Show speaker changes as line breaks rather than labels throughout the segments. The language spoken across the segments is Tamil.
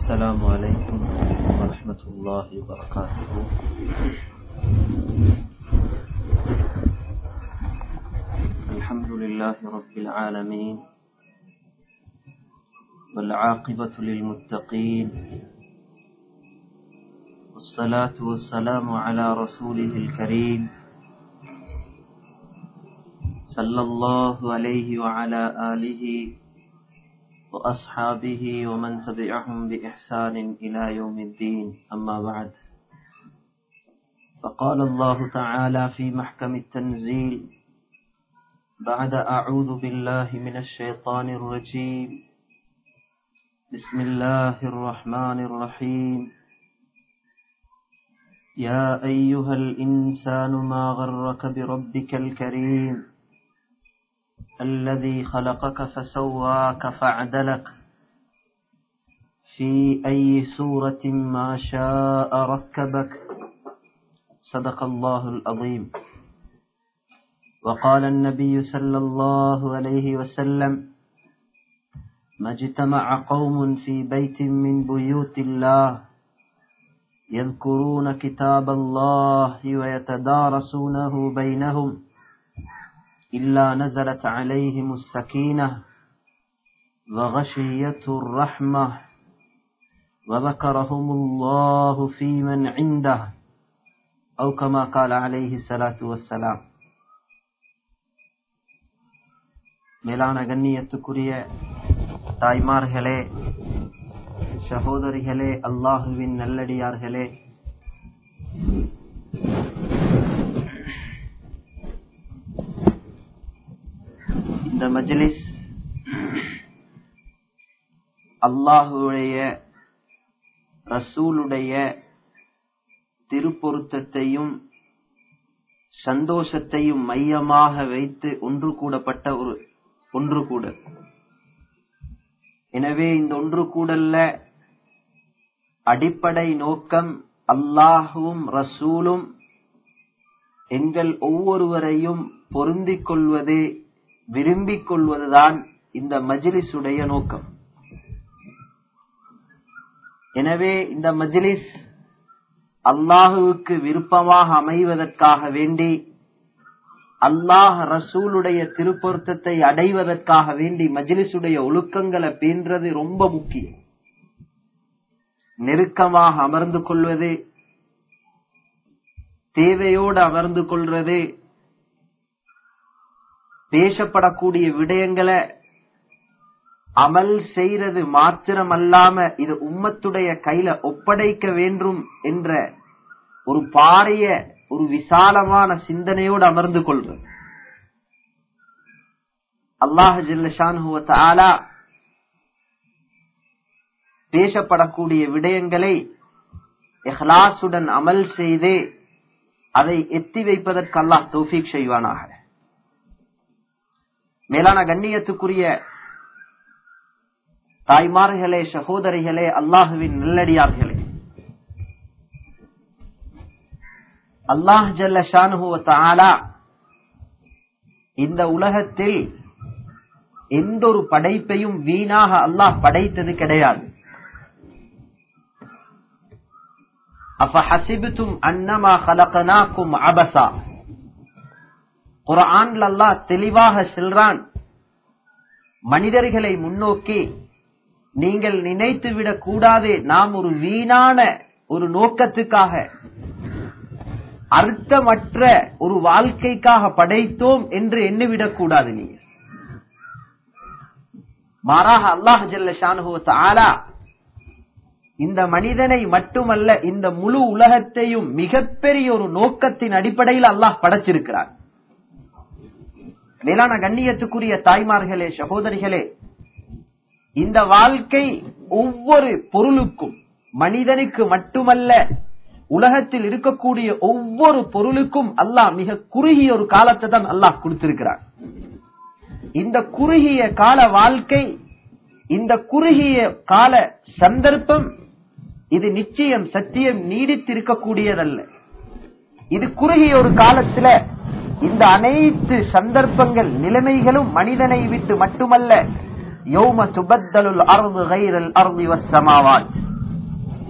السلام عليكم ورحمة الله وبركاته الحمد لله رب العالمين والعاقبة للمتقين والصلاة والسلام على رسوله الكريم صلى الله عليه وعلى آله وأصحابه ومن تبعهم بإحسان إلى يوم الدين أما بعد فقال الله تعالى في محكم التنزيل بعد أعوذ بالله من الشيطان الرجيم بسم الله الرحمن الرحيم يا أيها الإنسان ما غرك بربك الكريم الذي خلقك فسواك فعدلك في أي سورة ما شاء ركبك صدق الله العظيم وقال النبي صلى الله عليه وسلم ما اجتمع قوم في بيت من بيوت الله يذكرون كتاب الله ويتدارسونه بينهم إلا نزلت عليهم السكينة وغشيته الرحمة وذكرهم الله في من عنده أو كما قال عليه الصلاة والسلام மேலான கண்ணியத்துக்குரிய தாய்மார்களே சகோதரிகளே அல்லாஹுவின் நல்லடியார்களே இந்த மஜ்லிஸ் அல்லாஹுடைய ரசூலுடைய திருப்பொருத்தத்தையும் சந்தோஷத்தையும் மையமாக வைத்து ஒன்று கூடப்பட்ட ஒரு ஒன்று கூடல் எனவே இந்த ஒன்று கூடல்ல அடிப்படை நோக்கம் அல்லாஹுவும் ரசூலும் எங்கள் ஒவ்வொருவரையும் பொருந்திக் கொள்வது விரும்பிக் கொள்வதுதான் இந்த மஜிலிசுடைய நோக்கம் எனவே இந்த மஜிலிஸ் அல்லாஹுவுக்கு விருப்பமாக அமைவதற்காக வேண்டி அல்லாஹ் ரசூலுடைய திருப்பொருத்தத்தை அடைவதற்காக வேண்டி மஜிலிசுடைய ஒழுக்கங்களை பேன்றது ரொம்ப முக்கியம் நெருக்கமாக அமர்ந்து கொள்வது தேவையோடு அமர்ந்து கொள்வது பேசப்படக்கூடிய விடயங்களை அமல் செய்யறது மாத்திரம் அல்லாம இது உம்மத்துடைய கையில ஒப்படைக்க வேண்டும் என்ற ஒரு பாரிய ஒரு விசாலமான சிந்தனையோடு அமர்ந்து கொள்வது அல்லாஹ் ஜில்லஷான் பேசப்படக்கூடிய விடயங்களை எஹ்லாசுடன் அமல் செய்து அதை எத்தி வைப்பதற்கு அல்லாஹ் தௌஃபீக் செய்வானாக மேலான கண்ணியத்துக்குரிய தாய்மார்களே சகோதரிகளே அல்லாஹுவின் நல்லடியார்களே அல்லாஹ் ஜல்ல இந்த உலகத்தில் எந்த ஒரு படைப்பையும் வீணாக அல்லாஹ் படைத்தது கிடையாது அப்ப ஹசிபுத்தும் அன்னமா கலக்கனாக்கும் அபசா குரான்ல அல்லாஹ் தெளிவாக செல்றான் மனிதர்களை முன்னோக்கி நீங்கள் நினைத்து விடக் கூடாது நாம் ஒரு வீணான ஒரு நோக்கத்துக்காக அர்த்தமற்ற ஒரு வாழ்க்கைக்காக படைத்தோம் என்று எண்ணிவிடக் கூடாது நீங்க மாறாக அல்லாஹ் ஜல்ல இந்த மனிதனை மட்டுமல்ல இந்த முழு உலகத்தையும் மிகப்பெரிய ஒரு நோக்கத்தின் அடிப்படையில் அல்லாஹ் படைச்சிருக்கிறார் மேலான கண்ணியத்துக்குரிய தாய்மார்களே சகோதரிகளே இந்த வாழ்க்கை ஒவ்வொரு பொருளுக்கும் மனிதனுக்கு மட்டுமல்ல உலகத்தில் இருக்கக்கூடிய ஒவ்வொரு பொருளுக்கும் அல்லாஹ் மிக குறுகிய ஒரு காலத்தை தான் அல்லாஹ் கொடுத்திருக்கிறார் இந்த குறுகிய கால வாழ்க்கை இந்த குறுகிய கால சந்தர்ப்பம் இது நிச்சயம் சத்தியம் நீடித்திருக்கக்கூடியதல்ல இது குறுகிய ஒரு காலத்துல இந்த அனைத்து சந்தர்ப்பங்கள் நிலைமைகளும் மனிதனை விட்டு மட்டுமல்ல யௌம துபத்தலுல் அர்து கைரல் அர்தி வசமாவாத்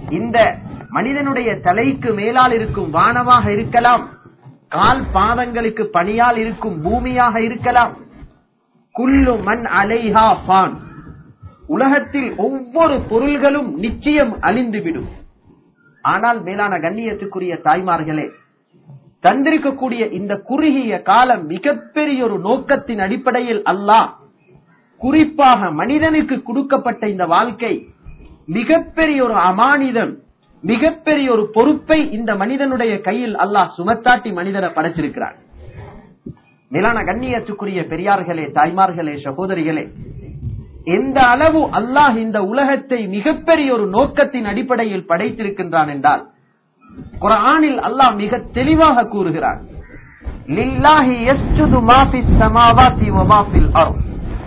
இந்த மனிதனுடைய தலைக்கு மேலால் இருக்கும் வானமாக இருக்கலாம் கால் பாதங்களுக்கு பணியால் இருக்கும் பூமியாக இருக்கலாம் குல்லு மண் அலைஹா பான் உலகத்தில் ஒவ்வொரு பொருள்களும் நிச்சயம் அழிந்துவிடும் ஆனால் மேலான கண்ணியத்துக்குரிய தாய்மார்களே தந்திருக்கக்கூடிய இந்த குறுகிய காலம் மிகப்பெரிய ஒரு நோக்கத்தின் அடிப்படையில் அல்லாஹ் குறிப்பாக மனிதனுக்கு கொடுக்கப்பட்ட இந்த வாழ்க்கை மிகப்பெரிய ஒரு அமானிதம் மிகப்பெரிய ஒரு பொறுப்பை இந்த மனிதனுடைய கையில் அல்லாஹ் சுமத்தாட்டி மனிதனை படைச்சிருக்கிறார் மேலான கண்ணியத்துக்குரிய பெரியார்களே தாய்மார்களே சகோதரிகளே எந்த அளவு அல்லாஹ் இந்த உலகத்தை மிகப்பெரிய ஒரு நோக்கத்தின் அடிப்படையில் படைத்திருக்கின்றான் என்றால் குரானில் அல்லாஹ் மிக தெளிவாக கூறுகிறான் லில்லாஹி யஸ்ஜுது மா ஃபிஸ் ஸமாவாதி வ மா ஃபில் அர்த்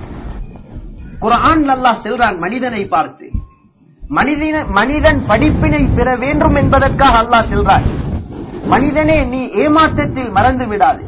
குரான் அல்லாஹ் சொல்றான் மனிதனை பார்த்து மனிதன மனிதன் படிப்பினை பெற வேண்டும் என்பதற்காக அல்லாஹ் சொல்றான் மனிதனே நீ ஏமாற்றத்தில் மறந்து விடாது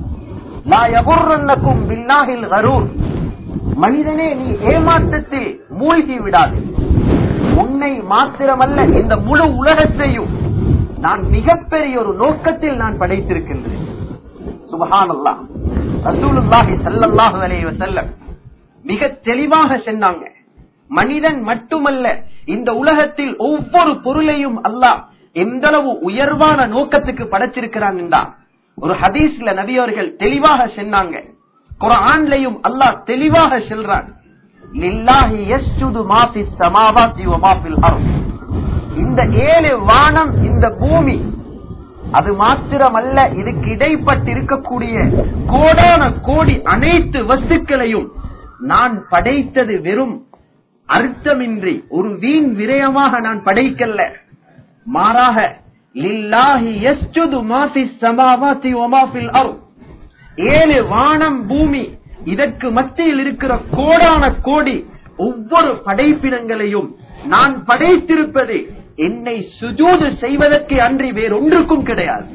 லா யகுர்ரன்னக்கும் பில்லாஹில் கரூர் மனிதனே நீ ஏமாற்றத்தில் மூழ்கி விடாது உன்னை மாத்திரமல்ல இந்த முழு உலகத்தையும் நான் மிகப்பெரிய ஒரு நோக்கத்தில் நான் படைத்திருக்கின்றேன் சுபஹானல்லாஹ் ரசூலுல்லாஹி ஸல்லல்லாஹு அலைஹி வஸல்லம் மிக தெளிவாக சொன்னாங்க மனிதன் மட்டுமல்ல இந்த உலகத்தில் ஒவ்வொரு பொருளையும் அல்லாஹ் எந்த அளவு உயர்வான நோக்கத்துக்கு படைச்சிருக்கிறான் என்றால் ஒரு ஹதீஸ்ல நபியவர்கள் தெளிவாக சொன்னாங்க குரான்லையும் அல்லாஹ் தெளிவாக சொல்றான் லில்லாஹி யஸ்ஜுது மா ஃபிஸ் ஸமாவாதி வ மா ஃபில் அர்த் இந்த ஏழு வானம் இந்த பூமி அது மாத்திரமல்ல இதுக்கு இடைப்பட்டு இருக்கக்கூடிய கோடான கோடி அனைத்து வஸ்துக்களையும் நான் படைத்தது வெறும் அர்த்தமின்றி ஒரு வீண் விரயமாக நான் படைக்கல்ல மாறாக லில்லாஹி யஸ்ஜுது மா ஃபிஸ் ஸமாவாதி வ மா ஃபில் அர்த் ஏழு வானம் பூமி இதற்கு மத்தியில் இருக்கிற கோடான கோடி ஒவ்வொரு படைப்பினங்களையும் நான் படைத்திருப்பது என்னை சுஜூது செய்வதற்கு அன்றி வேறொன்றுக்கும் கிடையாது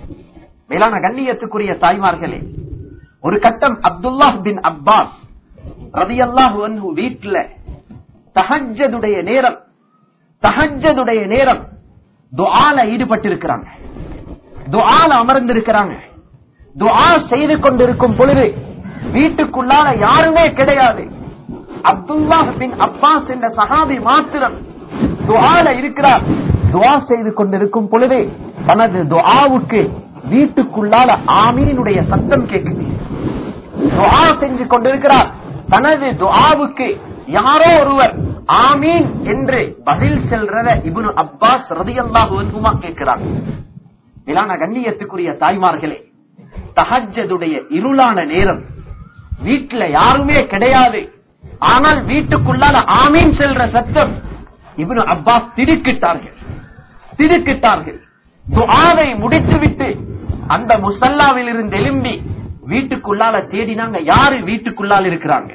மேலான கண்ணியத்துக்குரிய தாய்மார்களே ஒரு கட்டம் அப்துல்லாஹ் பின் அப்பாஸ் ரதி அல்லாஹு வீட்டுல தஹஜதுடைய நேரம் தஹஜதுடைய நேரம் துஆல ஈடுபட்டிருக்கிறாங்க துஆல அமர்ந்திருக்கிறாங்க துஆ செய்து கொண்டிருக்கும் பொழுது வீட்டுக்குள்ளால யாருமே கிடையாது அப்துல்லாஹ் பின் அப்பாஸ் என்ற சஹாபி மாத்திரம் துஆல இருக்கிறார் துஆ செய்து கொண்டிருக்கும் பொழுது தனது துஆவுக்கு வீட்டுக்குள்ளால ஆமீனுடைய சத்தம் கேட்குது துஆ செஞ்சு கொண்டிருக்கிறார் தனது துஆவுக்கு யாரோ ஒருவர் ஆமீன் என்று பதில் செல்றத இப்னு அப்பாஸ் ரதியல்லாஹு அன்ஹுமா கேட்கிறாங்க இலான கண்ணியத்துக்குரிய தாய்மார்களே தஹஜதுடைய இருளான நேரம் வீட்டுல யாருமே கிடையாது ஆனால் வீட்டுக்குள்ளால ஆமீன் செல்ற சத்தம் இவனு அப்பாஸ் திடுக்கிட்டார்கள் திடுக்கிட்டார்கள் துஆவை முடித்துவிட்டு அந்த முசல்லாவில் இருந்து எழும்பி வீட்டுக்குள்ளால தேடினாங்க யாரு வீட்டுக்குள்ளால் இருக்கிறாங்க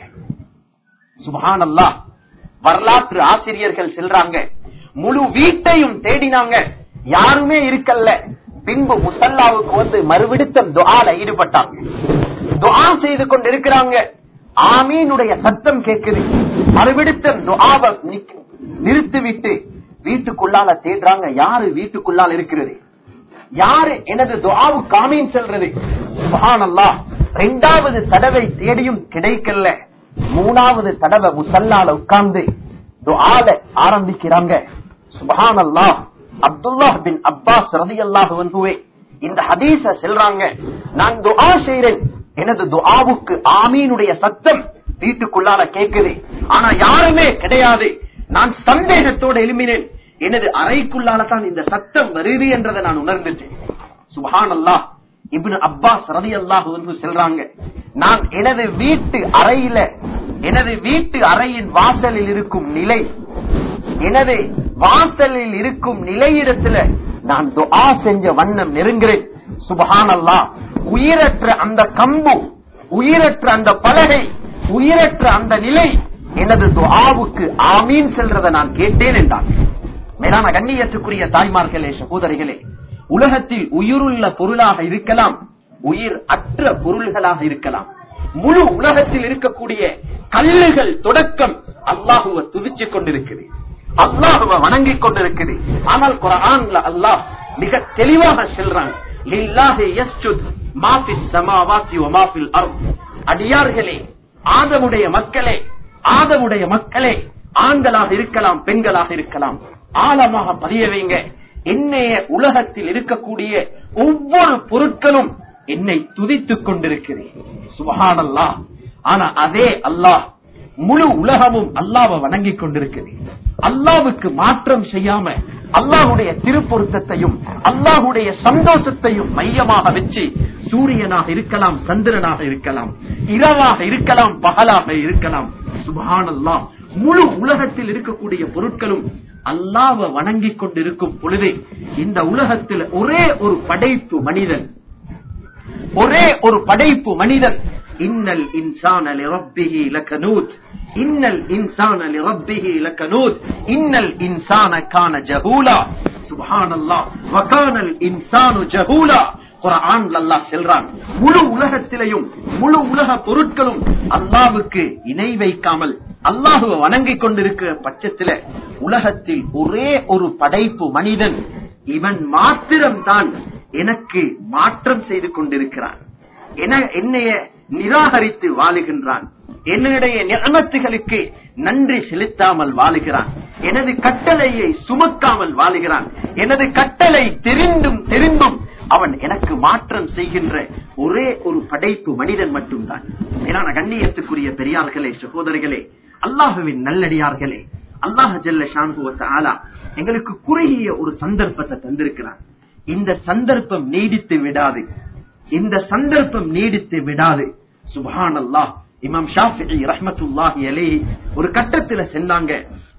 சுபஹானல்லாஹ் வரலாற்று ஆசிரியர்கள் செல்றாங்க முழு வீட்டையும் தேடினாங்க யாருமே இருக்கல்ல பின்பு முசல்லாவுக்கு வந்து மறுவிடுத்தம் துஆல ஈடுபட்டாங்க துஆ செய்து கொண்டிருக்கிறாங்க ஆமீனுடைய சத்தம் கேட்குது மறுவிடுத்தம் துஆவை நிக்க- நிறுத்திவிட்டு வீட்டுக்குள்ளால தேடுறாங்க யாரு வீட்டுக்குள்ளால் இருக்கிறது யாரு எனது துஆவுக்கு ஆமீன் செல்றது சுபஹானல்லாஹ் இரண்டாவது தடவை தேடியும் கிடைக்கல மூணாவது தடவை முசல்லால உட்கார்ந்து துஆல ஆரம்பிக்கிறாங்க சுபஹானல்லாஹ் அப்துல்லாஹ் பின் அப்பாஸ் ரலியல்லாஹு அன்ஹுவே இந்த ஹதீஸ செல்றாங்க நான் துஆ செய்றேன் எனது துஆவுக்கு ஆமீனுடைய சத்தம் வீட்டுக்குள்ளால கேக்குது ஆனா யாருமே கிடையாது நான் சந்தேகத்தோடு எழுப்பினேன் எனது அறைக்குள்ளால தான் இந்த சத்தம் வருது என்றதை நான் உணர்ந்துட்டேன் சுபஹானல்லாஹ் இப்னு அப்பாஸ் ரலியல்லாஹு அன்ஹு சொல்றாங்க நான் எனது வீட்டு அறையில எனது வீட்டு அறையின் வாசலில் இருக்கும் நிலை எனது வாசலில் இருக்கும் நிலையிடத்துல நான் துஆ செஞ்ச வண்ணம் நெருங்குறேன் சுபஹானல்லாஹ் உயிரற்ற அந்த கம்பு உயிரற்ற அந்த பலகை உயிரற்ற அந்த நிலை எனது துஆவுக்கு ஆமீன் செல்றதை நான் கேட்டேன் என்றான் மேலான கண்ணியத்துக்குரிய தாய்மார்களே சகோதரிகளே உலகத்தில் உயிருள்ள பொருளாக இருக்கலாம் உயிர் அற்ற பொருள்களாக இருக்கலாம் முழு உலகத்தில் இருக்கக்கூடிய கல்லுகள் தொடக்கம் அல்லாஹுவ துதிச்சு கொண்டிருக்குது அல்லாஹுவ வணங்கிக் கொண்டிருக்குது ஆனால் குரான்ல அல்லாஹ் மிக தெளிவாக சொல்றான் லில்லாஹி யஸ்ஜுத் மா ஃபிஸ் ஸமாவாத்தி வ மா ஃபில் அர்த் அடியார்களே ஆதமுடைய மக்களே ஆதமுடைய மக்களே ஆண்களாக இருக்கலாம் பெண்களாக இருக்கலாம் ஆழமாக பதிய வைங்க என்னைய உலகத்தில் இருக்கக்கூடிய ஒவ்வொரு பொருட்களும் என்னை துதித்துக் கொண்டிருக்கிறேன் சுபஹானல்லாஹ் ஆனா அதே அல்லாஹ் முழு உலகமும் அல்லாவை வணங்கிக் கொண்டிருக்கிறது அல்லாவுக்கு மாற்றம் செய்யாம அல்லாஹுடைய திருப்பொருத்தத்தையும் அல்லாஹுடைய சந்தோஷத்தையும் மையமாக வச்சு சூரியனாக இருக்கலாம் சந்திரனாக இருக்கலாம் இரவாக இருக்கலாம் பகலாக இருக்கலாம் சுபஹானல்லாஹ் முழு உலகத்தில் இருக்கக்கூடிய பொருட்களும் அல்லாவை வணங்கிக் கொண்டிருக்கும் பொழுதே இந்த உலகத்தில் ஒரே ஒரு படைப்பு மனிதன் ஒரே ஒரு படைப்பு மனிதன் இன்னல் இன்சான லிரப்பிஹி லகனூத் இன்னல் இன்சான லிரப்பிஹி லகனூத் இன்னல் இன்சான கான ஜஹூலா சுப்ஹானல்லாஹ் வகானல் இன்சானு ஜஹூலா குர்ஆன்ல அல்லாஹ் சொல்றான் முழு உலகத்திலையும் முழு உலக பொருட்களும் அல்லாஹ்வுக்கு இணை வைக்காமல் அல்லாஹுவை வணங்கிக் கொண்டிருக்கிற பட்சத்துல உலகத்தில் ஒரே ஒரு படைப்பு மனிதன் இவன் மாத்திரம்தான் எனக்கு மாற்றம் செய்து கொண்டிருக்கிறான் என- என்னைய நிராகரித்து வாழுகின்றான் என்னுடைய நியமத்துகளுக்கு நன்றி செலுத்தாமல் வாழுகிறான் எனது கட்டளையை சுமக்காமல் வாழுகிறான் எனது கட்டளை தெரிந்தும் தெரிந்தும் அவன் எனக்கு மாற்றம் செய்கின்ற ஒரே ஒரு படைப்பு மனிதன் மட்டும்தான் மேலான கண்ணியத்துக்குரிய பெரியார்களே சகோதரிகளே அல்லாஹுவின் நல்லடியார்களே அல்லாஹ் ஜல்ல ஷான்புவத்த ஆலா எங்களுக்கு குறுகிய ஒரு சந்தர்ப்பத்தை தந்திருக்கிறான் இந்த சந்தர்ப்பம் நீடித்து விடாது இந்த சந்தர்ப்பம் நீடித்து விடாது சுபஹான் அல்லாஹ் இமாம் ஷாஃபி ரஹ்மத்துல்லாஹி அலைஹி ஒரு கட்டத்துல சொன்னாங்க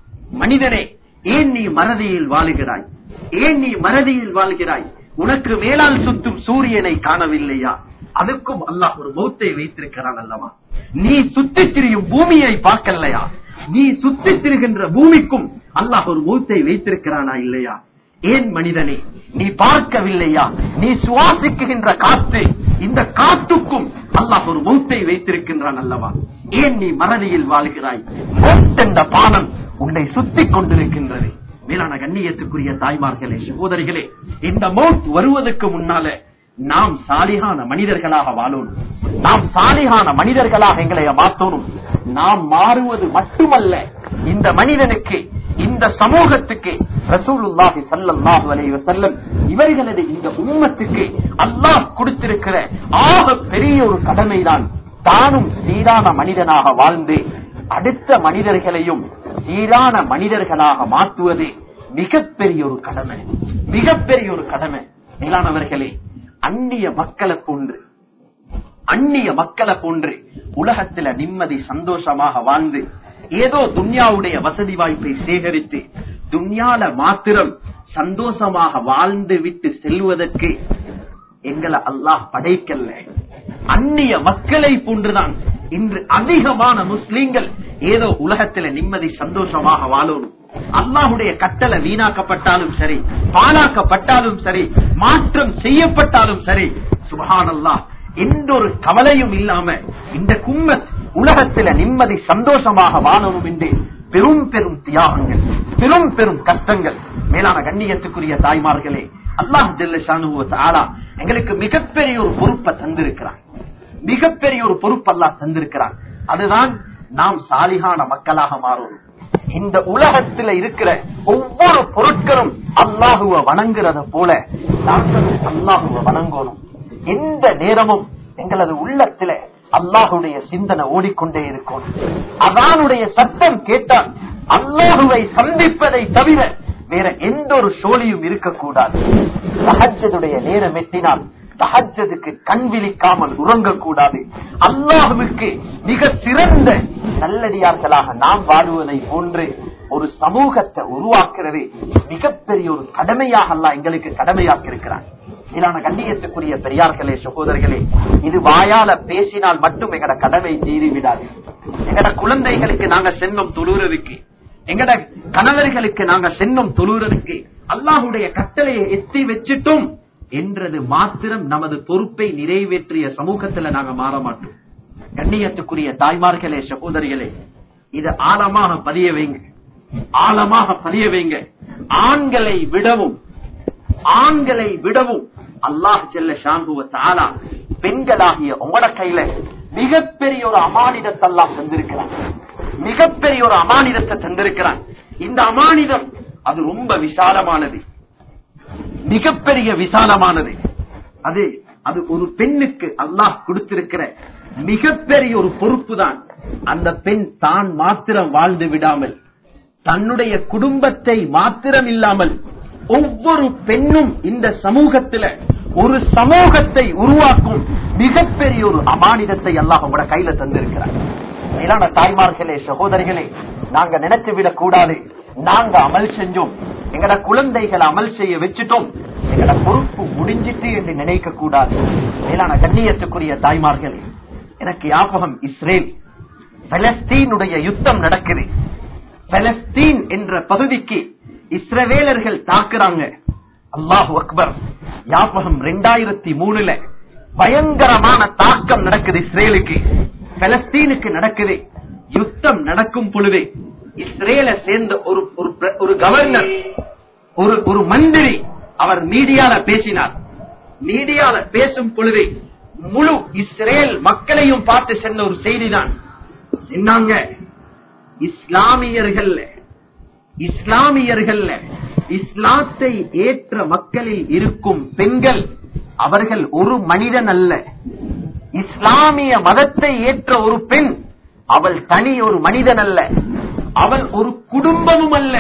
மனிதனே ஏன் நீ மறதியில் வாழுகிறாய் ஏன் நீ மறதியில் வாழ்கிறாய் உனக்கு மேலால் சுத்தும் சூரியனை காணவில்லையா அதுக்கும் அல்லாஹ் ஒரு மௌத்தை வைத்திருக்கிறான் அல்லவா நீ சுத்தி திரியும் பூமியை பார்க்கலையா நீ சுத்தி திரிகின்ற பூமிக்கும் அல்லாஹ் ஒரு மௌத்தை வைத்திருக்கிறானா இல்லையா ஏன் மனிதனே நீ பார்க்கவில்லையா நீ சுவாசிக்குகின்ற காத்து இந்த காத்துக்கும் அல்லாஹ் ஒரு மௌத்தை வைத்திருக்கின்றான் அல்லவா ஏன் நீ மறதியில் வாழ்கிறாய் மௌத் என்ற பானம் உன்னை சுத்தி கொண்டிருக்கின்றது மேலான கண்ணியத்துக்குரிய தாய்மார்களே சகோதரிகளே இந்த மௌத் வருவதற்கு முன்னால நாம் சாலிகான மனிதர்களாக வாழணும் நாம் சாலிகான மனிதர்களாக எங்களை மாற்றணும் நாம் மாறுவது மட்டுமல்ல இந்த மனிதனுக்கு இந்த சமூகத்துக்கு ரசூலுல்லாஹி ஸல்லல்லாஹு அலைஹி வஸல்லம் இவர்களது இந்த உம்மத்துக்கு அல்லாஹ் கொடுத்திருக்கிற ஆக பெரிய ஒரு கடமைதான் தானும் சீரான மனிதனாக வாழ்ந்து அடுத்த மனிதர்களையும் சீரான மனிதர்களாக மாற்றுவது மிகப்பெரிய ஒரு கடமை மிகப்பெரிய ஒரு கடமை மேலானவர்களே அந்நிய மக்களை போன்று அந்நிய மக்களை போன்று உலகத்துல நிம்மதி சந்தோஷமாக வாழ்ந்து ஏதோ துன்யாவுடைய வசதி வாய்ப்பை சேகரித்து துன்யால மாத்திரம் சந்தோஷமாக வாழ்ந்து விட்டு செல்வதற்கு எங்களை அல்லாஹ் படைக்கல்ல அந்நிய மக்களை போன்றுதான் இன்று அதிகமான முஸ்லீம்கள் ஏதோ உலகத்துல நிம்மதி சந்தோஷமாக வாழணும் அல்லாஹுடைய கட்டளை வீணாக்கப்பட்டாலும் சரி பாழாக்கப்பட்டாலும் சரி மாற்றம் செய்யப்பட்டாலும் சரி சுபஹான் அல்லாஹ் எந்த ஒரு கவலையும் இல்லாம இந்த கும்மத் உலகத்துல நிம்மதி சந்தோஷமாக வாழணும் என்று பெரும் பெரும் தியாகங்கள் பெரும் பெரும் கஷ்டங்கள் மேலான கண்ணியத்துக்குரிய தாய்மார்களே அல்லாஹ் ஜெல்ல ஆலா எங்களுக்கு மிகப்பெரிய ஒரு பொறுப்பை தந்திருக்கிறான் மிகப்பெரிய ஒரு பொறுப்பு அல்லாஹ் தந்திருக்கிறான் அதுதான் நாம் சாலிகான மக்களாக மாறணும் இந்த உலகத்துல இருக்கிற ஒவ்வொரு பொருட்களும் அல்லாஹுவ வணங்குறத போல நாங்களும் அல்லாஹுவ வணங்கணும் எந்த நேரமும் எங்களது உள்ளத்துல அல்லாஹுடைய சிந்தனை ஓடிக்கொண்டே இருக்கும் அதானுடைய சத்தம் கேட்டால் அல்லாஹுவை சந்திப்பதை தவிர வேற எந்த ஒரு சோழியும் இருக்கக்கூடாது சஹஜதுடைய நேரம் எட்டினால் தஹஜதுக்கு கண் விழிக்காமல் உறங்கக்கூடாது அல்லாஹுவுக்கு மிக சிறந்த நல்லடியார்களாக நாம் வாழுவதை போன்று ஒரு சமூகத்தை உருவாக்குறது மிகப்பெரிய ஒரு கடமையாக அல்லாஹ் எங்களுக்கு கடமையாக்கி இருக்கிறான் இதான கண்ணியத்துக்குரிய பெரியார்களே சகோதரர்களே இது வாயால பேசினால் மட்டும் எங்கட கடமை தீறிவிடாது எங்கட குழந்தைகளுக்கு நாங்க சென்னும் தொழுறதுக்கு எங்கட கணவர்களுக்கு நாங்க சென்னும் தொழுறதுக்கு அல்லாஹுடைய கட்டளையை எத்தி வச்சிட்டோம் என்றது மாத்திரம் நமது பொறுப்பை நிறைவேற்றிய சமூகத்துல நாங்க மாற மாட்டோம் கண்ணியத்துக்குரிய தாய்மார்களே சகோதரிகளே இது ஆழமாக பதிய வைங்க ஆழமாக பதிய வைங்க ஆண்களை விடவும் ஆண்களை விடவும் அல்லாஹ் செல்ல ஷாம்புவ தாலா பெண்களாகிய உங்களோட கையில மிகப்பெரிய ஒரு அமானிதத்தை அல்லாஹ் தந்திருக்கிறான் மிகப்பெரிய ஒரு அமானிதத்தை தந்திருக்கிறான் இந்த அமானிதம் அது ரொம்ப விசாலமானது மிகப்பெரிய விசாலமானது அது அது ஒரு பெண்ணுக்கு அல்லாஹ் கொடுத்திருக்கிற மிகப்பெரிய ஒரு பொறுப்பு தான் அந்த பெண் தான் மாத்திரம் வாழ்ந்து விடாமல் தன்னுடைய குடும்பத்தை மாத்திரம் இல்லாமல் ஒவ்வொரு பெண்ணும் இந்த சமூகத்துல ஒரு சமூகத்தை உருவாக்கும் மிகப்பெரிய ஒரு அமானிதத்தை எல்லாம் உங்களோட கையில தந்திருக்கிறார் மேலான தாய்மார்களே சகோதரிகளே நாங்க நினைத்து விடக் கூடாது நாங்க அமல் செஞ்சோம் எங்கட குழந்தைகளை அமல் செய்ய வச்சுட்டோம் எங்கட பொறுப்பு முடிஞ்சிட்டு என்று நினைக்க கூடாது மேலான கண்ணியத்துக்குரிய தாய்மார்களே எனக்கு ஞாபகம் இஸ்ரேல் பலஸ்தீனுடைய யுத்தம் நடக்குது பலஸ்தீன் என்ற பகுதிக்கு இஸ்ரவேலர்கள் தாக்குறாங்க அல்லாஹு அக்பர் ஞாபகம் ரெண்டாயிரத்தி மூணுல பயங்கரமான தாக்கம் நடக்குது இஸ்ரேலுக்கு பலஸ்தீனுக்கு நடக்குது யுத்தம் நடக்கும் பொழுது இஸ்ரேலை சேர்ந்த ஒரு ஒரு பிர- ஒரு கவர்னர் ஒரு ஒரு மந்திரி அவர் மீடியால பேசினார் மீடியால பேசும் பொழுது முழு இஸ்ரேல் மக்களையும் பார்த்து சென்ற ஒரு செய்திதான் என்னங்க இஸ்லாமியர்கள் இஸ்லாமியர்கள் இஸ்லாத்தை ஏற்ற மக்களில் இருக்கும் பெண்கள் அவர்கள் ஒரு மனிதன் அல்ல இஸ்லாமிய மதத்தை ஏற்ற ஒரு பெண் அவள் தனி ஒரு மனிதன் அல்ல அவள் ஒரு குடும்பமும் அல்ல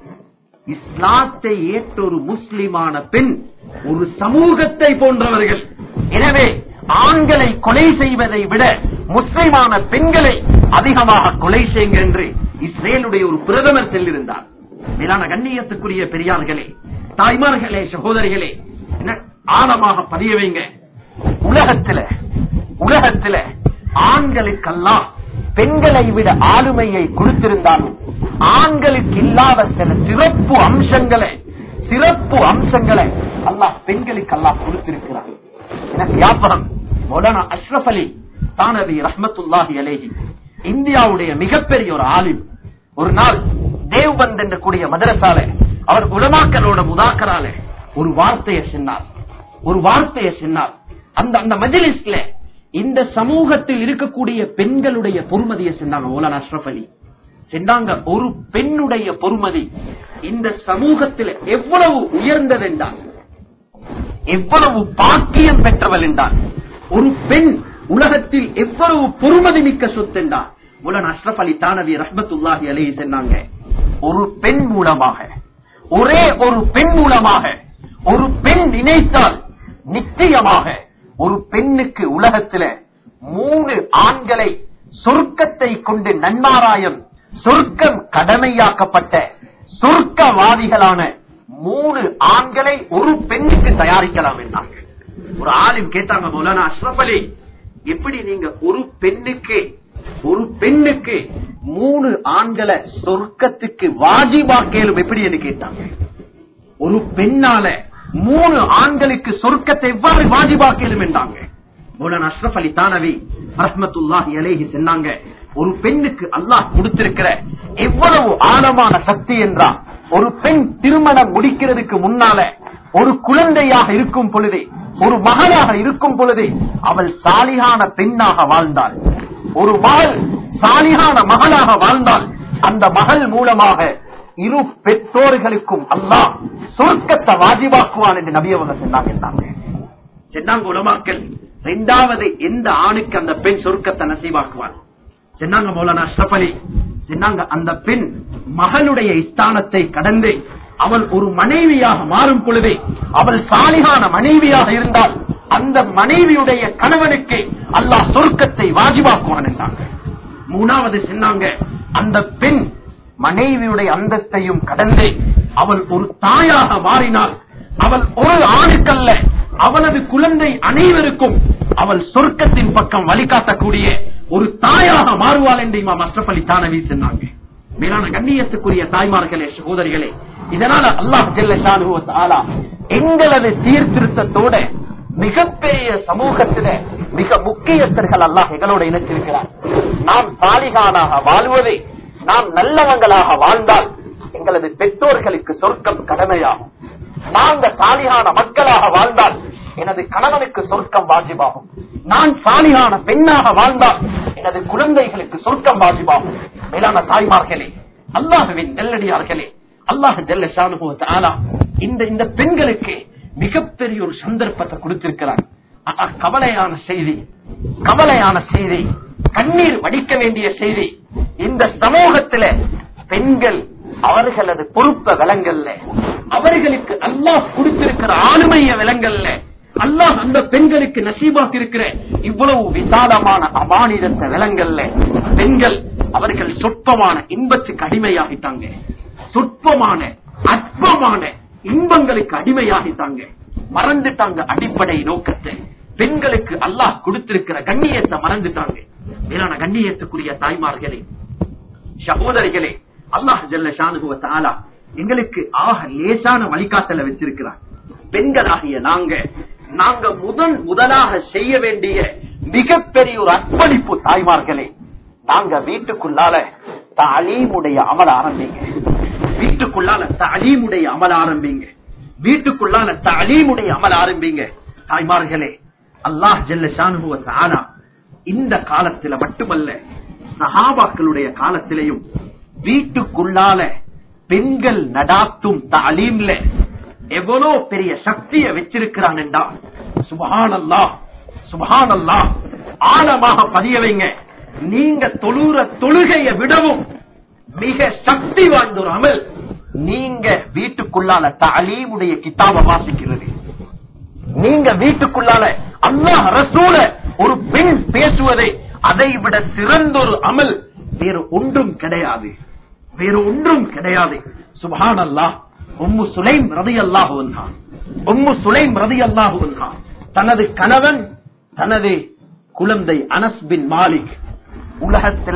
இஸ்லாத்தை ஏற்ற ஒரு முஸ்லிமான பெண் ஒரு சமூகத்தை போன்றவர்கள் எனவே ஆண்களை கொலை செய்வதை விட முஸ்லிமான பெண்களை அதிகமாக கொலை செய்யுங்க என்று இஸ்ரேலுடைய ஒரு பிரதமர் செல்லிருந்தார் மேலான கண்ணியத்துக்குரிய பெரியார்களே தாய்மார்களே சகோதரிகளே என்ன ஆழமாக பதிய வைங்க உலகத்துல உலகத்துல ஆண்களுக்கெல்லாம் பெண்களை விட ஆளுமையை கொடுத்திருந்தாலும் ஆண்களுக்கு இல்லாத சில சிறப்பு அம்சங்களை சிறப்பு அம்சங்களை அல்லாஹ் பெண்களுக்கு அல்லாஹ் கொடுத்திருக்கிறார் எனக்கு ஞாபகம் மௌலானா அஷ்ரப் அலி தானவி ரஹ்மத்துல்லாஹி அலேஹி இந்தியாவுடைய மிகப்பெரிய ஒரு ஆலிம் ஒரு நாள் தேவ்பந்த் என்ற கூடிய மதரசால அவர் உலமாக்களோட முதாக்கரால ஒரு வார்த்தையை சொன்னார் ஒரு வார்த்தையை சொன்னார் அந்த அந்த மஜலிஸ்ல இந்த சமூகத்தில் இருக்கக்கூடிய பெண்களுடைய பொறுமதியை சொன்னாங்க மௌலானா அஷ்ரப் அலி சொன்னாங்க ஒரு பெண்ணுடைய பொறுமதி இந்த சமூகத்தில் எவ்வளவு உயர்ந்தது என்றால் எவ்வளவு பாக்கியம் பெற்றவள் என்றார் ஒரு பெண் உலகத்தில் எவ்வளவு பொறுமதி மிக்க சொத்து என்றார் உலன் அஷ்ரப் அலி தானவி ரஹ்மத்துல்லாஹி அலைஹி சொன்னாங்க ஒரு பெண் மூலமாக ஒரே ஒரு பெண் மூலமாக ஒரு பெண் நினைத்தால் நிச்சயமாக ஒரு பெண்ணுக்கு உலகத்தில மூணு ஆண்களை சொர்க்கத்தை கொண்டு நன்மாராயம் சொர்க்கம் கடமையாக்கப்பட்ட சொர்க்கவாதிகளான மூணு ஆண்களை ஒரு பெண்ணுக்கு தயாரிக்கலாம் என்றாங்க ஒரு ஆளும் கேட்டாங்க மௌலானா அஷ்ரப் அலி எப்படி நீங்க ஒரு பெண்ணுக்கு ஒரு பெண்ணுக்கு மூணு ஆண்களை சொர்க்கத்துக்கு வாஜிபாக்கேலும் எப்படி என்று கேட்டாங்க ஒரு பெண்ணால மூணு ஆண்களுக்கு சொர்க்கத்தை எவ்வாறு வாஜிபாக்கேலும் என்றாங்க மௌலானா அஷ்ரப் அலி தானவி ரஹ்மத்துல்லாஹி அலைஹி சொன்னாங்க ஒரு பெண்ணுக்கு அல்லாஹ் கொடுத்திருக்கிற எவ்வளவு ஆழமான சக்தி என்றா ஒரு பெண் திருமணம் முடிக்கிறதுக்கு முன்னால ஒரு குழந்தையாக இருக்கும் பொழுது ஒரு மகளாக இருக்கும் பொழுது அவள் சாலிகான பெண்ணாக வாழ்ந்தாள் ஒரு மகள் சாலிகான மகளாக வாழ்ந்தால் அந்த மகள் மூலமாக இரு பெற்றோர்களுக்கும் அல்லாஹ் சொர்க்கத்தை வாஜிபாக்குவான் என்று நபி அவங்க சொன்னாங்க சொன்னாங்க உலமாக்கள் இரண்டாவது எந்த ஆணுக்கு அந்த பெண் சொர்க்கத்தை நசீவாக்குவான் சொன்னாங்க மௌலானா அஷ்ரப் அலி சொன்னாங்க அந்த பெண் மகளுடைய ஸ்தானத்தை கடந்து அவள் ஒரு மனைவியாக மாறும் பொழுதே அவள் சாலிகான மனைவியாக இருந்தால் அந்த மனைவியுடைய கணவனுக்கு அல்லாஹ் சொர்க்கத்தை வாஜிபாக்குவான் என்றாங்க மூணாவது சொன்னாங்க அந்த பெண் மனைவியுடைய அந்தஸ்தையும் கடந்து அவள் ஒரு தாயாக மாறினாள் அவள் ஒரு ஆணுக்கல்ல அவளது குழந்தை அனைவருக்கும் அவள் சொர்க்கத்தின் பக்கம் வழிகாட்டக்கூடிய ஒரு தாயாக மாறுவாள் என்று இமாம் அஷ்ரப் அலி தானவி சொன்னாங்க மேலான கண்ணியத்துக்குரிய தாய்மார்களே சகோதரிகளே இதனால அல்லாஹ் ஜெல்ல ஷானுஹு வ தஆலா எங்களது சீர்திருத்தத்தோட மிகப்பெரிய சமூகத்தில மிக முக்கியஸ்தர்கள் அல்லாஹ் எங்களோட இணைச்சிருக்கிறார் நாம் சாலிகானாக வாழ்வதை நாம் நல்லவங்களாக வாழ்ந்தால் எங்களது பெற்றோர்களுக்கு சொர்க்கம் கடமையாகும் நாங்க சாலிகான மக்களாக வாழ்ந்தால் எனது கணவனுக்கு சொர்க்கம் வாஜிபாகும் நான் சாலிகான பெண்ணாக வாழ்ந்தால் எனது குழந்தைகளுக்கு சொர்க்கம் வாஜிபாகும் மேலான தாய்மார்களே அல்லாஹுவின் நெல்லடியார்களே அல்லாஹ் ஜல்ல ஷானுபவத் ஆலா இந்த இந்த பெண்களுக்கு மிகப்பெரிய ஒரு சந்தர்ப்பத்தை கொடுத்திருக்கிறார் ஆனா, கவலையான செய்தி கவலையான செய்தி கண்ணீர் வடிக்க வேண்டிய செய்தி இந்த சமூகத்தில பெண்கள் அவர்களது பொறுப்ப விலங்கல்ல அவர்களுக்கு அல்லாஹ் கொடுத்திருக்கிற ஆளுமைய விலங்கல்ல அல்லாஹ் அந்த பெண்களுக்கு நசீபாக இருக்கிற இவ்வளவு விசாலமான அமானிதத்த விலங்கல்ல பெண்கள் அவர்கள் சொற்பமான இன்பத்துக்கு அடிமையாகிட்டாங்க சொற்பமான அற்பமான இன்பங்களுக்கு அடிமையாகிட்டாங்க மறந்துட்டாங்க அடிப்படை நோக்கத்தை பெண்களுக்கு அல்லாஹ் கொடுத்திருக்கிற கண்ணியத்தை மறந்துட்டாங்க மேலான கண்ணியத்துக்குரிய தாய்மார்களே சகோதரிகளே அல்லாஹ் ஜல்ல ஷானுகுவ தாலா எங்களுக்கு ஆக லேசான வழிகாட்டல வச்சிருக்கிறார் பெண்களாகிய நாங்க நாங்க முதன் முதலாக செய்ய வேண்டிய மிகப்பெரிய ஒரு அர்ப்பணிப்பு தாய்மார்களே நாங்க வீட்டுக்குள்ளால தாலீமுடைய அமல ஆரம்பிங்க வீட்டுக்குள்ளால தாலீமுடைய அமல ஆரம்பிங்க வீட்டுக்குள்ளால தாலீமுடைய அமல ஆரம்பிங்க தாய்மார்களே அல்லாஹ் ஜல்ல ஷானுகுவ தாலா இந்த காலத்துல மட்டுமல்ல சஹாபாக்களுடைய காலத்திலையும் வீட்டுக்குள்ளால பெண்கள் நடாத்தும் தாலீம்ல எவ்வளவு பெரிய சக்தியை வச்சிருக்கிறான் என்றா சுபஹானல்லா சுபஹானல்லா ஆழமாக பதிய வைங்க நீங்க தொழுற தொழுகையை விடவும் மிக சக்தி வாய்ந்த ஒரு அமல் நீங்க வீட்டுக்குள்ளால தாலீமுடைய கிதாப வாசிக்கிறது நீங்க வீட்டுக்குள்ளால அல்லாஹ் ரசூல ஒரு பெண் பேசுவதை அதை விட சிறந்த ஒரு அமல் வேறு ஒன்றும் கிடையாது வேறு ஒன்றும் கிடையாது சுபான் அல்லாஹ் உம்மு சுலைம் ரதி அல்லாஹு உம்மு சுலைம் ரதி அல்லாஹு தனது கணவன் தனது குழந்தை அனஸ் பின் மாலிக் உலகத்துல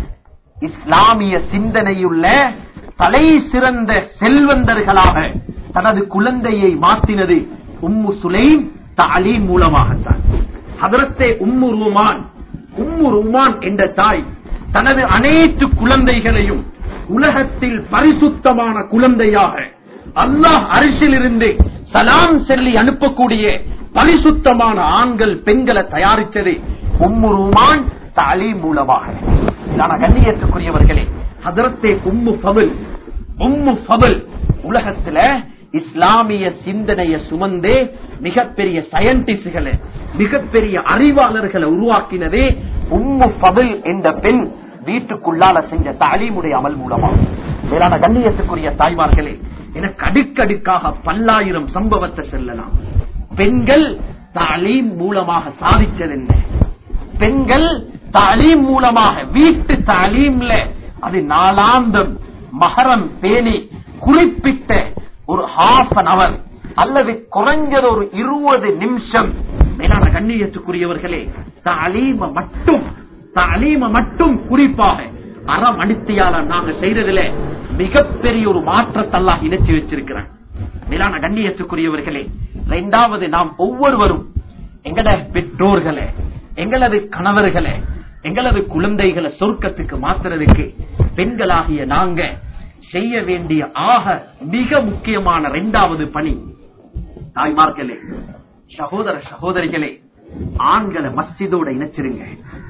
இஸ்லாமிய சிந்தனையுள்ள தலை சிறந்த செல்வந்தர்களாக தனது குழந்தையை மாற்றினது உம்மு சுலைம் தாலீம் மூலமாகத்தான் ஹதரத்தே உம்மு ரூமான் உம்மு ரூமான் என்ற தாய் தனது அனைத்து குழந்தைகளையும் உலகத்தில் பரிசுத்தமான குழந்தையாக அல்லாஹ் அரிசிலிருந்து சலாம் செல்லி அனுப்பக்கூடிய பரிசுத்தமான ஆண்கள் பெண்களை தயாரித்தது உம்மு ரூமான் தாலீம் மூலமாக இதான கண்ணியத்துக்குரியவர்களே ஹதரத்தே உம்மு பபல் உம்மு பபல் உலகத்துல இஸ்லாமிய சிந்தனையை சுமந்தே மிகப்பெரிய சயின்டிஸ்டுகளை மிகப்பெரிய அறிவாளர்களை உருவாக்கினதே உம்மு பபில் என்ற பெண் வீட்டுக்குள்ளால செஞ்ச தாலீமுடைய அமல் மூலமா மேலான கண்ணியத்துக்குரிய தாய்மார்களே எனக்கு அடுக்கடுக்காக பல்லாயிரம் சம்பவத்தை செல்லலாம் பெண்கள் தாலீம் மூலமாக சாதித்தது என்ன பெண்கள் தாலீம் மூலமாக வீட்டு தாலீம்ல அது நாளாந்தம் மகரம் பேணி குறிப்பிட்ட ஒரு ஹாஃப் அன் அவர் அல்லது குறைஞ்சது ஒரு இருபது நிமிஷம் மேலான கண்ணியத்துக்குரியவர்களே தாலீம மட்டும் தாலீம மட்டும் குறிப்பாக அறம் அடித்தியால நாங்க செய்யறதுல மிகப்பெரிய ஒரு மாற்றத்தெல்லாம் இணைச்சு வச்சிருக்கிறேன் மேலான கண்ணியத்துக்குரியவர்களே இரண்டாவது நாம் ஒவ்வொருவரும் எங்கட பெற்றோர்களை எங்களது கணவர்களை எங்களது குழந்தைகளை சொர்க்கத்துக்கு மாத்துறதுக்கு பெண்களாகிய நாங்க செய்ய வேண்டிய ஆக மிக முக்கியமான இரண்டாவது பணி தாய்மார்களே சகோதர சகோதரிகளே ஆண்களை மஸ்ஜிதோட இணைச்சிருங்க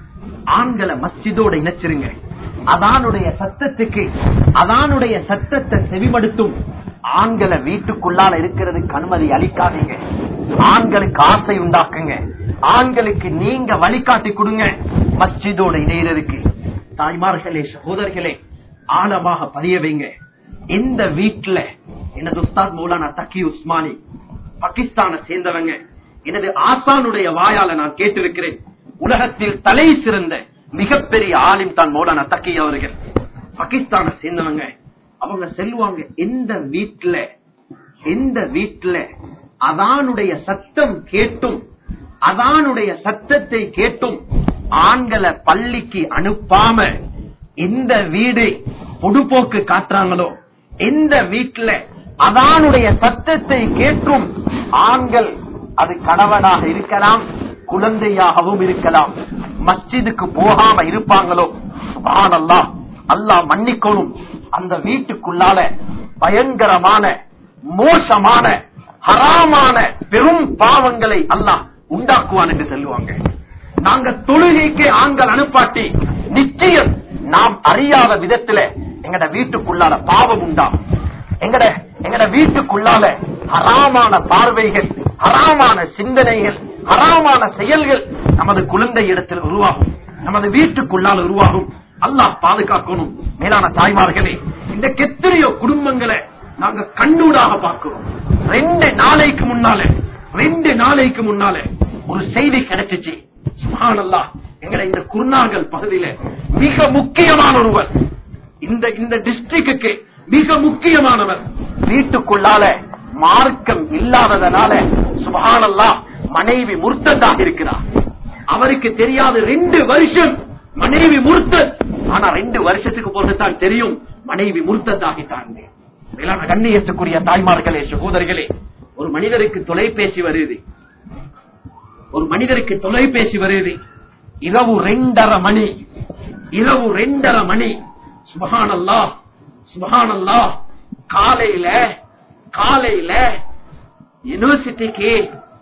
ஆண்களை மஸ்ஜிதோட இணைச்சிருங்க அதானுடைய சத்தத்துக்கு அதானுடைய சத்தத்தை செவிமடுத்தும் ஆண்களை வீட்டுக்குள்ளால இருக்கிறதுக்கு அனுமதி அளிக்காதீங்க ஆண்களுக்கு ஆசை உண்டாக்குங்க ஆண்களுக்கு நீங்க வழிகாட்டி கொடுங்க மஸ்ஜிதோட இணையறதுக்கு தாய்மார்களே சகோதரர்களே ஆழமாக பதிய வைங்க இந்த வீட்டுல எனது உஸ்தாத் மௌலானா தக்கி உஸ்மானி பாகிஸ்தானை சேர்ந்தவங்க எனது ஆசானுடைய வாயால நான் கேட்டிருக்கிறேன் உலகத்தில் தலை சிறந்த மிகப்பெரிய ஆலிம் தான் மௌலானா தக்கி அவர்கள் பாகிஸ்தானை சேர்ந்தவங்க அவங்க செல்வாங்க எந்த வீட்டுல எந்த வீட்டுல அதானுடைய சத்தம் கேட்டும் அதானுடைய சத்தத்தை கேட்டும் ஆண்களை பள்ளிக்கு அனுப்பாம எந்த வீடு பொடுபோக்கு காட்டுறாங்களோ எந்த வீட்டுல அதானுடைய சத்தத்தை கேட்கும் ஆண்கள் அது கணவனாக இருக்கலாம் குழந்தையாகவும் இருக்கலாம் மஸ்ஜிதுக்கு போகாம இருப்பாங்களோ சுபானல்லா அல்லாஹ் மன்னிக்கணும் அந்த வீட்டுக்குள்ளால பயங்கரமான மோசமான ஹராமான பெரும் பாவங்களை அல்லாஹ் உண்டாக்குவான் என்று சொல்லுவாங்க நாங்க தொழுகைக்கு ஆண்கள் அனுப்பாட்டி நிச்சயம் நாம் அறியாத விதத்துல எங்கட வீட்டுக்குள்ளால பாவம் உண்டாகும் எங்கட எங்கட வீட்டுக்குள்ளால ஹராமான பார்வைகள் ஹராமான சிந்தனைகள் ஹராமான செயல்கள் நமது குழந்தை இடத்தில் உருவாகும் நமது வீட்டுக்குள்ளால உருவாகும் அல்லாஹ் பாதுகாக்கணும் மேலான தாய்மார்களே இந்த கெத்திரியோ குடும்பங்களை நாங்க கண்ணூடாக பார்க்கிறோம் ரெண்டு நாளைக்கு முன்னால ரெண்டு நாளைக்கு முன்னால ஒரு செய்தி கிடைச்சிச்சு சுப்ஹானல்லாஹ் எங்கட இந்த குருநாகல் பகுதியில மிக முக்கியமான ஒருவர் இந்த இந்த டிஸ்ட்ரிக்டுக்கு மிக முக்கியமானவர் வீட்டுக்குள்ளால மார்க்கம் இல்லாததனால சுபஹானல்லாஹ் மனைவி முர்த்ததாக இருக்கிறார் அவருக்கு தெரியாது ரெண்டு வருஷம் மனைவி முர்த்தத் ஆனா ரெண்டு வருஷத்துக்கு போதுதான் தெரியும் மனைவி முர்த்ததாகிட்டாங்க மேலான கண்ணியத்துக்குரிய தாய்மார்களே சகோதரிகளே ஒரு மனிதருக்கு தொலைபேசி வருது ஒரு மனிதருக்கு தொலைபேசி வருது இரவு ரெண்டரை மணி இரவு ரெண்டரை மணி சுபஹானல்லா சுபஹானல்லா காலையில காலையில யூனிவர்சிட்டிக்கு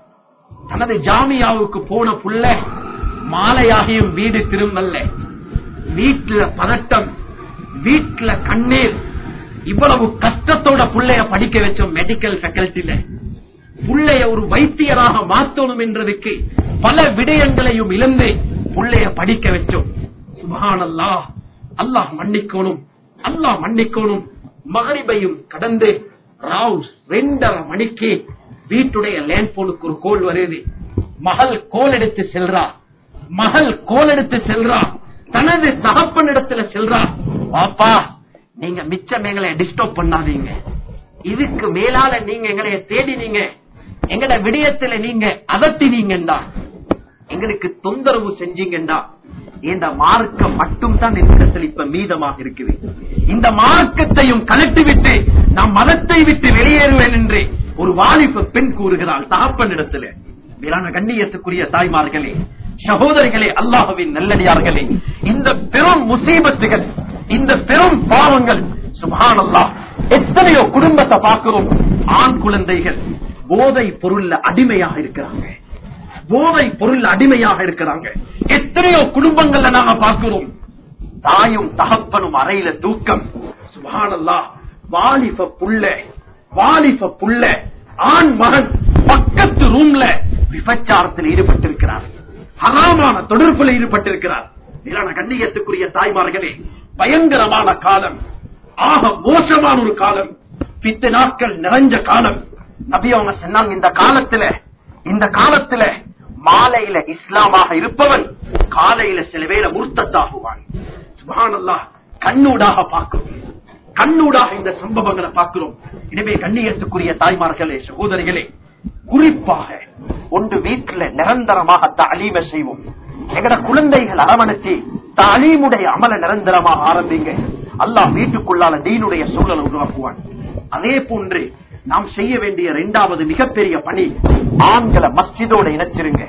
தனது ஜாமியாவுக்கு போன புள்ள மாலையாகியும் வீடு திரும்பல்ல வீட்டுல பதட்டம் வீட்டுல கண்ணீர் இவ்வளவு கஷ்டத்தோட புள்ளைய படிக்க வச்சோம் மெடிக்கல் ஃபேக்கல்ட்டில புள்ளைய ஒரு வைத்தியராக மாத்தணும் என்றதுக்கு பல விடயங்களையும் இழந்து புள்ளைய படிக்க வச்சோம் சுபஹானல்லா அல்லாஹ் மன்னிக்கணும் அல்லாஹ் மன்னிக்கணும் மகரிபையும் கடந்து ராவ் ரெண்டரை மணிக்கு வீட்டுடைய லேண்ட் போனுக்கு ஒரு கோல் வருது மகள் கோல் எடுத்து செல்றா மகள் கோல் எடுத்து செல்றா தனது தகப்பனிடத்துல செல்றா பாப்பா நீங்க மிச்சம் எங்களை டிஸ்டர்ப் பண்ணாதீங்க இதுக்கு மேலால நீங்க எங்களை தேடினீங்க எங்கட விடயத்துல நீங்க அதட்டினீங்கண்டா எங்களுக்கு தொந்தரவு செஞ்சீங்கண்டா இந்த மார்க்கம் மட்டும் தான் என்னிடத்தில் இப்ப மீதமாக இருக்குது இந்த மார்க்கத்தையும் கலட்டி விட்டு நான் மதத்தை விட்டு வெளியேறுவேன் என்று ஒரு வாலிப பெண் கூறுகிறாள் தகப்பனிடத்துல மேலான கண்ணியத்துக்குரிய தாய்மார்களே சகோதரிகளே அல்லாஹுவின் நல்லடியார்களே இந்த பெரும் முசீபத்துகள் இந்த பெரும் பாவங்கள் சுபான் அல்லாஹ் எத்தனையோ குடும்பத்தை பார்க்கிறோம் ஆண் குழந்தைகள் போதை பொருள்ல அடிமையாக இருக்கிறாங்க போதை பொருள் அடிமையாக இருக்கிறாங்க எத்தனையோ குடும்பங்கள்ல நாங்க பார்க்கிறோம் தாயும் தகப்பனும் அறையில தூக்கம் சுபானல்லா வாலிப புள்ள வாலிப புள்ள ஆண் மகன் பக்கத்து ரூம்ல விபச்சாரத்தில் ஈடுபட்டிருக்கிறார் ஹராமான தொடர்புல ஈடுபட்டிருக்கிறார் மேலான கண்ணியத்துக்குரிய தாய்மார்களே பயங்கரமான காலம் ஆக மோசமான ஒரு காலம் பித்து நாட்கள் நிறைஞ்ச காலம் நபி அவங்க சொன்னாங்க இந்த காலத்துல இந்த காலத்துல மாலையில இஸ்லாமாக இருப்பவன் காலையில சில வேளை முர்த்தத்தாகுவான் சுபானல்லா கண்ணூடாக பார்க்கிறோம் கண்ணூடாக இந்த சம்பவங்களை பார்க்கிறோம் எனவே கண்ணியத்துக்குரிய தாய்மார்களே சகோதரிகளே குறிப்பாக ஒன்று வீட்டுல நிரந்தரமாக தாலீம செய்வோம் எங்கட குழந்தைகள் அரவணைச்சு தாலீமுடைய அமல நிரந்தரமாக ஆரம்பிங்க அல்லாஹ் வீட்டுக்குள்ளால தீனுடைய சூழலை உருவாக்குவான் அதே போன்று நாம் செய்ய வேண்டிய இரண்டாவது மிகப்பெரிய பணி ஆண்களை மஸ்ஜிதோட இணைச்சிருங்க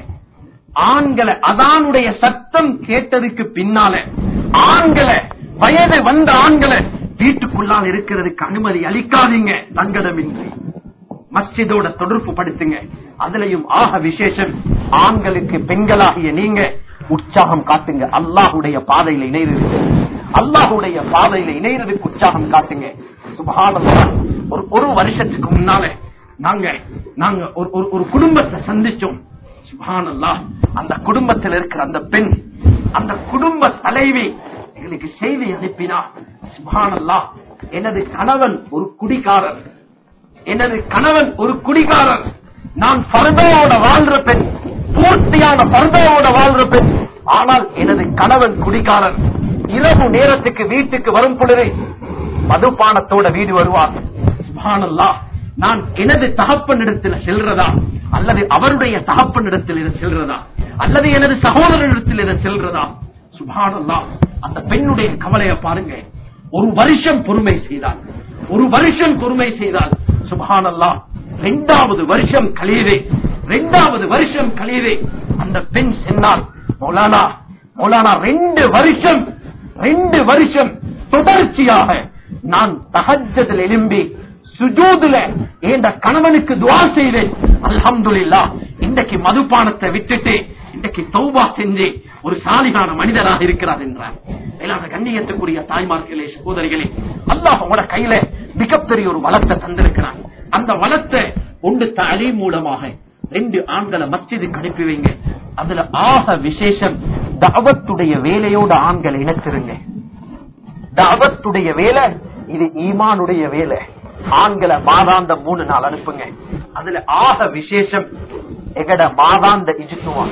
ஆண்களை அதானுடைய சத்தம் கேட்டதுக்கு பின்னால ஆண்களை வயது வந்த ஆண்களை வீட்டுக்குள்ளால் இருக்கிறதுக்கு அனுமதி அளிக்காதீங்க தங்கடமின்றி மஸ்ஜிதோட தொடர்பு படுத்துங்க அதுலயும் ஆக விசேஷம் ஆண்களுக்கு பெண்களாகிய நீங்க உற்சாகம் காட்டுங்க அல்லாஹுடைய பாதையில இணைறது அல்லாஹுடைய பாதையில இணைறதுக்கு உற்சாகம் காட்டுங்க சுபஹானல்லாஹ் ஒரு ஒரு வருஷத்துக்கு முன்னால நாங்க நாங்க ஒரு ஒரு- ஒரு குடும்பத்தை சந்திச்சோம் சுபஹானல்லாஹ் அந்த குடும்பத்தில் இருக்கிற அந்த பெண் அந்த குடும்ப தலைவி எங்களுக்கு செய்தி அனுப்பினா சுபஹானல்லாஹ் எனது கணவன் ஒரு குடிகாரர் எனது கணவன் ஒரு குடிகாரர் நான் பர்தையோட வாழ்ற பெண் பூர்த்தியான பர்தையோட வாழ்ற பெண் ஆனால் எனது கணவன் குடிகாரர் இரவு நேரத்துக்கு வீட்டுக்கு வரும் பொழுது மதுபானத்தோட வீடு வருவார் சுப்ஹானல்லாஹ் நான் எனது தகப்பனிடத்தில் செல்றதா அல்லது அவருடைய தகப்பனிடத்தில் இது செல்றதா அல்லது எனது சகோதரனிடத்தில் இது செல்றதா சுபானல்லாஹ் அந்த பெண்ணுடைய கவலையை பாருங்க ஒரு வருஷம் பொறுமை செய்தால் ஒரு வருஷம் பொறுமை செய்தால் சுபஹானல்லாஹ் இரண்டாவது வருஷம் கழியவே இரண்டாவது வருஷம் கழியவே அந்த பெண் சென்னால் மௌலானா மௌலானா ரெண்டு வருஷம் ரெண்டு வருஷம் தொடர்ச்சியாக நான் தஹஜ்ஜத்தில் எழும்பி சுஜூதுல என்ற கணவனுக்கு துவா செய்தேன் அல்ஹம்துலில்லாஹ் இன்றைக்கு மதுபானத்தை விட்டுட்டு இன்றைக்கு தௌபா செஞ்சு ஒரு சாலிகான மனிதராக இருக்கிறார் என்றார் மேலான கண்ணியத்துக்குரிய தாய்மார்களே சகோதரிகளே அல்லாஹ் உங்களோட கையில மிகப்பெரிய ஒரு வளத்தை தந்திருக்கிறான் அந்த வளத்தை ஒன்று தலி மூலமாக ரெண்டு ஆண்களை மஸ்ஜிதுக்கு அனுப்பி வைங்க அதுல ஆக விசேஷம் தாவத்துடைய வேலையோட ஆண்களை இணைச்சிருங்க தாவத்துடைய வேலை இது ஈமானுடைய வேலை ஆண்களை மாதாந்த மூணு நாள் அனுப்புங்க அதுல ஆக விசேஷம் எங்கட மாதாந்த இஜித்துவா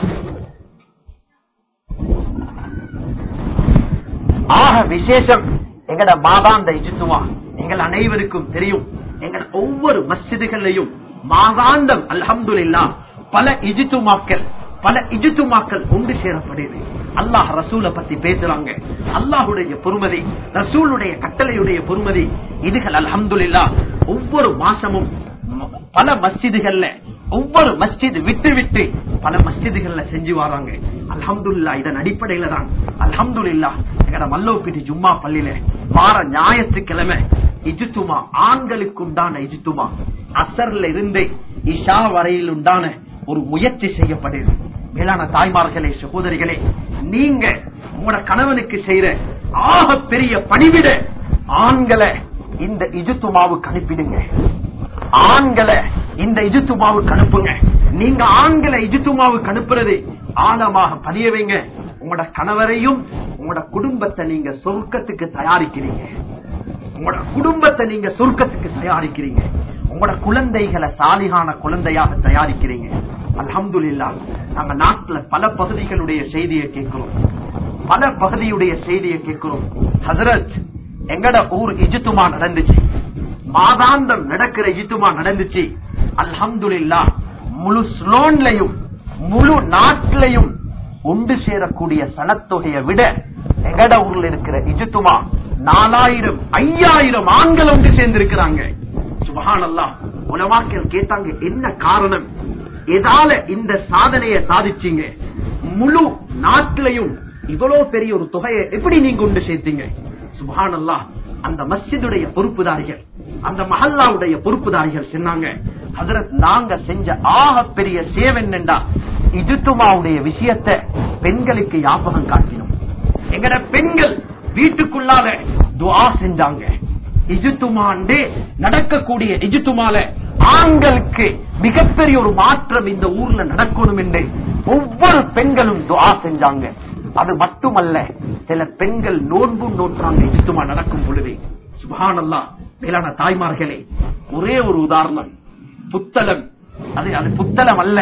ஆக விசேஷம் எங்கட மாதாந்த இஜித்துவா எங்கள் அனைவருக்கும் தெரியும் எங்கட ஒவ்வொரு மஸ்ஜிதுகள்லையும் மாதாந்தம் அல்ஹம்துலில்லா பல இஜித்துமாக்கள் பல இஜித்துமாக்கள் கொண்டு சேரப்படுது அல்லாஹ் ரசூலை பத்தி பேசுறாங்க அல்லாஹுடைய பொறுமதி ரசூலுடைய கட்டளையுடைய பொறுமதி இதுகள் அல்ஹம்துலில்லா ஒவ்வொரு மாசமும் ம- பல மஸ்ஜிதுகள்ல ஒவ்வொரு மஸ்ஜித் விட்டு விட்டு பல மஸ்ஜிதுகள்ல செஞ்சு வராங்க அல்ஹம்துலில்லா இதன் அடிப்படையில தான் அல்ஹம்துலில்லா எங்கட மல்லோப்பிட்டி ஜும்மா பள்ளியில வார ஞாயிற்றுக்கிழமை இஜுத்துமா ஆண்களுக்கு உண்டான இஜுத்துமா அசர்ல இருந்து இஷா வரையில் உண்டான ஒரு முயற்சி செய்யப்படுது மேலான தாய்மார்களே சகோதரிகளே நீங்க உங்களோட கணவனுக்கு செய்யற ஆக பெரிய பணிவிட ஆண்களை இந்த இஜுத்துமாவுக்கு அனுப்பிடுங்க ஆண்களை இந்த இஜுத்துமாவுக்கு அனுப்புங்க நீங்க ஆண்களை இஜுத்துமாவுக்கு அனுப்புறது ஆழமாக பதிய வைங்க உங்களோட கணவரையும் உங்களோட குடும்பத்தை நீங்க சொர்க்கத்துக்கு தயாரிக்கிறீங்க உங்களோட குடும்பத்தை நீங்க சொர்க்கத்துக்கு தயாரிக்கிறீங்க உங்களோட குழந்தைகளை சாலிகான குழந்தையாக தயாரிக்கிறீங்க அல்ஹம்துலில்லாஹ் நாங்க நாட்டுல பல பகுதிகளுடைய செய்தியை கேட்கிறோம் பல பகுதியுடைய செய்தியை கேட்கிறோம் ஹசரத் எங்கட ஊர் இஜித்துமா நடந்துச்சு மாதாந்தம் நடக்கிற இஜித்துமா நடந்துச்சு அல்ஹம்துலில்லாஹ் முழு ஸ்லோன்லையும் முழு நாட்டிலையும் ஒன்று சேரக்கூடிய சனத்தொகையை விட எங்கட ஊர்ல இருக்கிற இஜித்துமா நாலாயிரம் ஐயாயிரம் ஆண்கள் ஒன்று சேர்ந்திருக்கிறாங்க சுபஹானல்லாஹ் உலமாக்கள் கேட்டாங்க என்ன காரணம் எதால இந்த சாதனையை சாதிச்சீங்க முழு நாட்டிலையும் இவ்வளவு பெரிய ஒரு தொகையை எப்படி நீங்க கொண்டு சேர்த்தீங்க சுபஹானல்லாஹ் அந்த மஸ்ஜிதுடைய பொறுப்புதாரிகள் அந்த மஹல்லாவுடைய பொறுப்புதாரிகள் சொன்னாங்க ஹதரத் நாங்க செஞ்ச ஆக பெரிய சேவை என்னண்டா இஜுத்துமாவுடைய விஷயத்தை பெண்களுக்கு ஞாபகம் காட்டினோம் எங்கட பெண்கள் வீட்டுக்குள்ளால துஆ செஞ்சாங்க இஜுத்துமாண்டே நடக்கக்கூடிய இஜுத்துமால ஆண்களுக்கு மிகப்பெரிய ஒரு மாற்றம் இந்த ஊர்ல நடக்கணும் என்று ஒவ்வொரு பெண்களும் துஆ செஞ்சாங்க அது மட்டுமல்ல சில பெண்கள் நோன்பும் நோற்றாங்க இஜுத்துமா நடக்கும் பொழுது சுபானல்லா மேலான தாய்மார்களே ஒரே ஒரு உதாரணம் புத்தளம் அது அது புத்தளம் அல்ல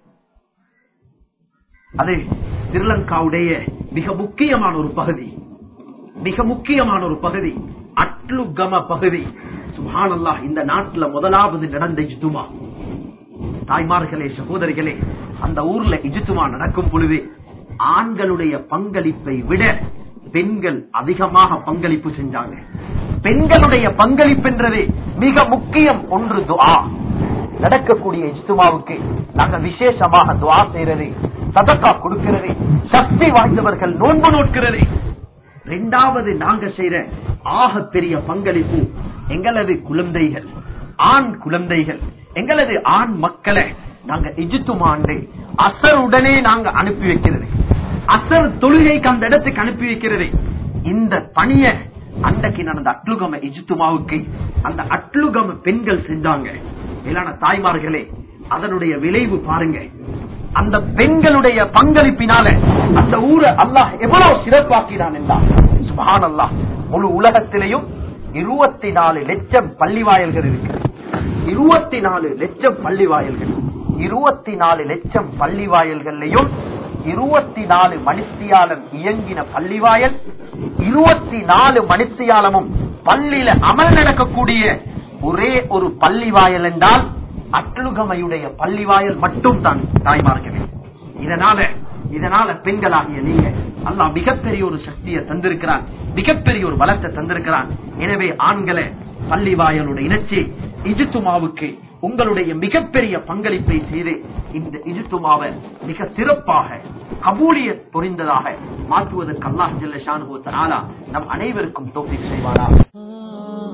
அது ஸ்ரீலங்காவுடைய மிக முக்கியமான ஒரு பகுதி மிக முக்கியமான ஒரு பகுதி அட்லுகம பகுதி சுபானல்லாஹ் இந்த நாட்டுல முதலாவது நடந்த இஜுத்துமா தாய்மார்களே சகோதரிகளே அந்த ஊர்ல இஜுத்துமா நடக்கும் பொழுது ஆண்களுடைய பங்களிப்பை விட பெண்கள் அதிகமாக பங்களிப்பு செஞ்சாங்க பெண்களுடைய பங்களிப்பு என்றது மிக முக்கியம் ஒன்று துஆ நடக்கக்கூடிய இஜ்துமாவுக்கு நாங்க விசேஷமாக துஆ செய்யறது சதக்கா கொடுக்கிறது சக்தி வாய்ந்தவர்கள் நோன்பு நோட்கிறது இரண்டாவது நாங்க செய்யற ஆக பெரிய பங்களிப்பு எங்களது குழந்தைகள் ஆண் குழந்தைகள் எங்களது ஆண் மக்களை நாங்க இஜித்துமாண்டு அசருடனே நாங்க அனுப்பி வைக்கிறது அசர் தொழுகைக்கு அந்த இடத்துக்கு அனுப்பி வைக்கிறது இந்த பணிய அன்றைக்கு நடந்த அட்லுகம இஜித்துமாவுக்கு அந்த அட்லுகம பெண்கள் செஞ்சாங்க மேலான தாய்மார்களே அதனுடைய விளைவு பாருங்க அந்த பெண்களுடைய பங்களிப்பினால அந்த ஊரை அல்லாஹ் எவ்வளவு சிறப்பாக்கினான் என்றார் சுபான் அல்லாஹ் முழு உலகத்திலையும் இருபத்தி நாலு லட்சம் பள்ளி வாயல்கள் இருக்கிறது இருபத்தி நாலு லட்சம் பள்ளி வாயல்கள் இருபத்தி நாலு லட்சம் பள்ளி வாயல்கள்லையும் இருபத்தி நாலு மணித்தியாலம் இயங்கின பள்ளிவாயல் இருபத்தி நாலு மணித்தியாலமும் பள்ளியில அமல் நடக்கக்கூடிய ஒரே ஒரு பள்ளிவாயல் என்றால் அட்லுகமையுடைய பள்ளிவாயல் மட்டும் தான் தாய்மார்களே இதனால இதனால பெண்களாகிய நீங்க அல்லாஹ் மிகப்பெரிய ஒரு சக்தியை தந்திருக்கிறான் மிகப்பெரிய ஒரு பலத்தை தந்திருக்கிறான் எனவே ஆண்களை பள்ளி வாயலோட இணைச்சி இஜுத்துமாவுக்கு உங்களுடைய மிகப்பெரிய பங்களிப்பை செய்து இந்த இஜுத்துமாவை மிக சிறப்பாக கபூலிய புரிந்ததாக மாற்றுவதற்கு அல்லாஹ் ஜல்ல ஷானுவத்தனாலா நம் அனைவருக்கும் தோல்வி செய்வாரா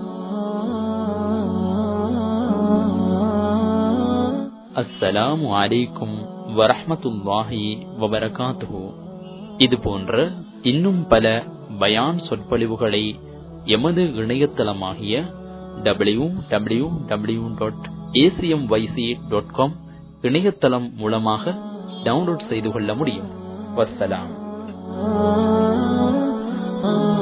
அஸ்ஸலாமு அலைக்கும் வரஹ்மத்துல்லாஹி வபரகாத்துஹு இது போன்ற இன்னும் பல பயான் சொற்பொழிவுகளை எமது இணையதளமாகிய W W W dot ACM YC dot com இணையதளம் மூலமாக டவுன்லோட் செய்து கொள்ள முடியும் வஸ்ஸலாம்